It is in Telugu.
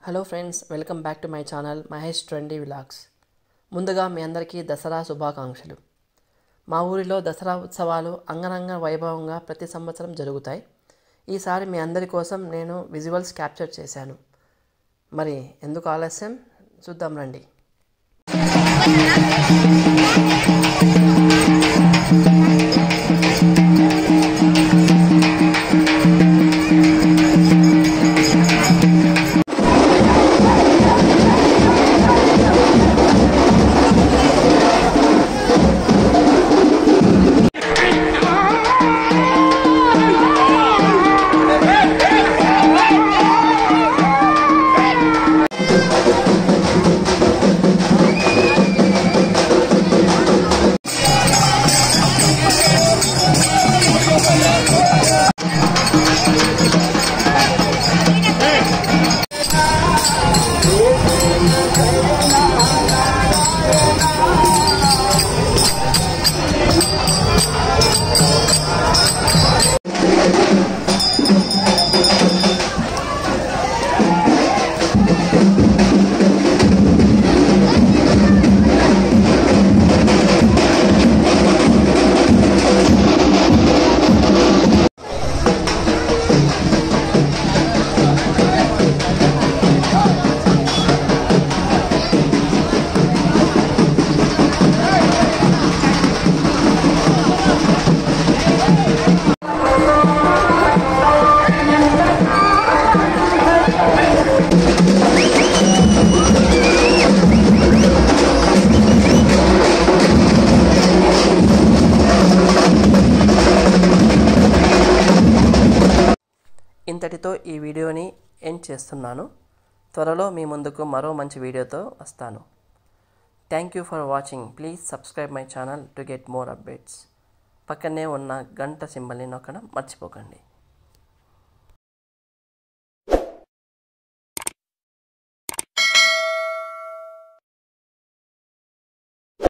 hello friends welcome back to my channel Mahesh trendy vlogs ముందుగా మీ అందరికీ దసరా శుభాకాంక్షలు మా ఊరిలో దసరా ఉత్సవాలు అంగరంగ వైభవంగా ప్రతి సంవత్సరం జరుగుతాయి ఈసారి మీ అందరి కోసం నేను విజువల్స్ క్యాప్చర్ చేశాను మరి ఎందుకు ఆలస్యం చూద్దాం రండి ఇంతటితో ఈ వీడియోని ఎండ్ చేస్తున్నాను త్వరలో మీ ముందుకు మరో మంచి వీడియోతో వస్తాను thank you for watching please subscribe my channel to get more updates పక్కనే ఉన్న గంట సింబల్ని నొక్కడం మర్చిపోకండి